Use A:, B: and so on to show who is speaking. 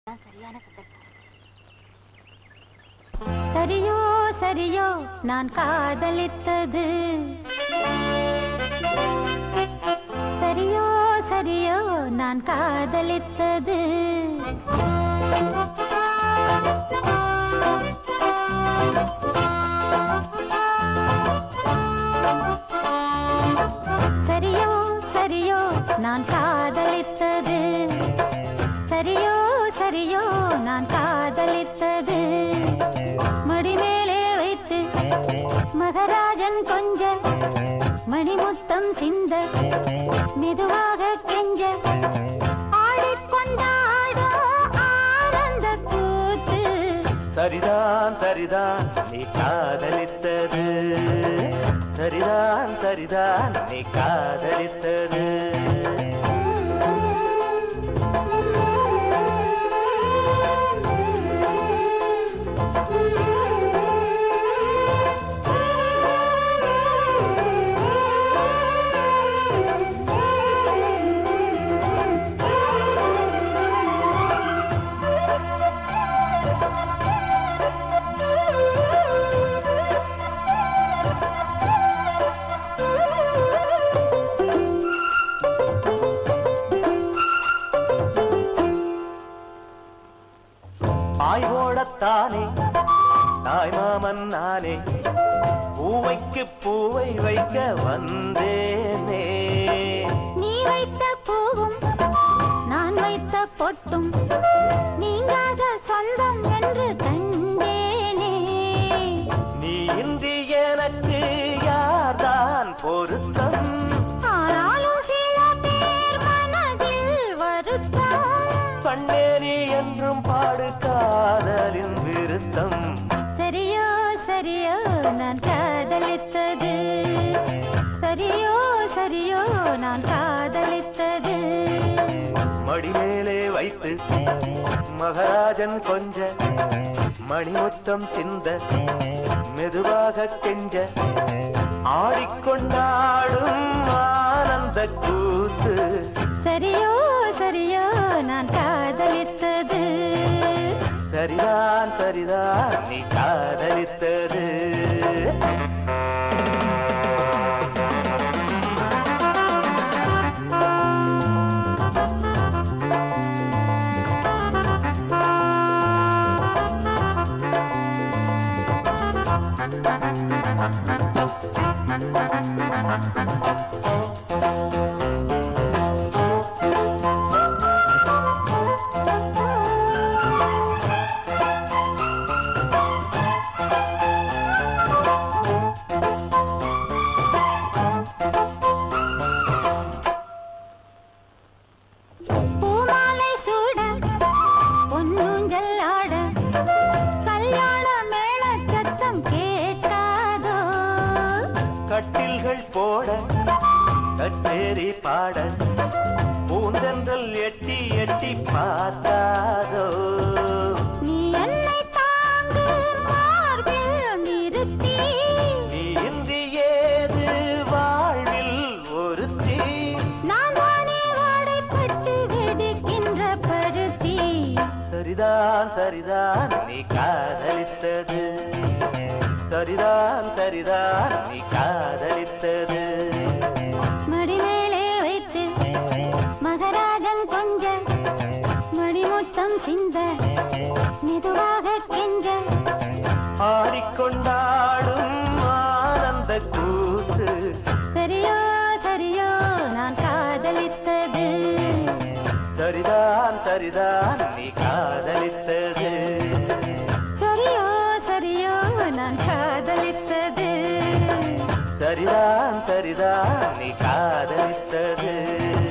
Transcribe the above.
A: தான் சரியான சந்தர்ப்பம்
B: சரியோ சரியோ நான் காதலித்தது சரியோ சரியோ நான் காதலித்தது சரியோ சரியோ நான் காதலித்தது சரியோ சரியோ நான் காதலித்தது மடிமேலே வைத்து மகராஜன் கொஞ்ச மணிமுத்தம் சிந்த மெதுவாக கெஞ்ச ஆடிக்கொண்டாடும் ஆனந்த கூத்து
C: சரிதான் சரிதான் நீ காதலித்தது சரிதான் சரிதான் நீ காதலித்தது பாய் ஓடத்தானே தாய் மாமன் நானே பூவைக்கு பூவை வைக்க வந்தேனே
B: நீ வைத்த பூவும் நான் வைத்த பொட்டும் நீங்காத சொந்தம் என்று கண்டேனே
C: நீ இன்றி எனக்கு யார்தான் பொருத்தம்
B: ஆனாலும் சில பேர் மனதில் வருத்தம்
C: கண்ணே நீ என்றும் பாடு காதலின் விருத்தம்
B: சரியோ சரியோ நான் காதலித்தது சரியோ சரியோ நான் காதலித்தது
C: மடிமேலே வைத்து மகாராஜன் கொஞ்ச மணிமுத்தம் சிந்த மெதுவாக கெஞ்ச ஆடிக்கொண்டாடும் ஆனந்த கூத்து
B: சரியோ சரியோ நான் காதலித்தது
C: சரிதான் சரிதான் நீ காதலித்தது
B: பூமாலை சூட பொன்னூஞ்சல் ஆட கல்யாண மேள சத்தம் கேட்டாதோ
C: கட்டில்கள் போட கட்டேரி பாட பூந்தென்றல் எட்டி எட்டி பார்த்தாதோ
B: நீ என்னை தாங்கு மார்பில் நிறுத்தி
C: நீ இன்றி ஏது வாழ்வில் ஒருத்தி
B: நான் தானே வாடைப்பட்டு வெடிக்கின்ற பருத்தி
C: சரிதான் சரிதான் நீ காதலித்தது சரிதான் சரிதான் நீ காதலித்தது
B: மடிமேலே வைத்து மகராஜன் கொஞ்ச மணிமுத்தம் சிந்த மெதுவாக கெஞ்ச
C: ஆடிக்கொண்டாடும் ஆனந்த கூத்து
B: சரியோ சரியோ நான் காதலித்தது
C: சரிதான் சரிதான் நீ காதலித்தது
B: சரியோ சரியோ நான் காதலித்தது
C: சரிதான் சரிதான் நீ காதலித்தது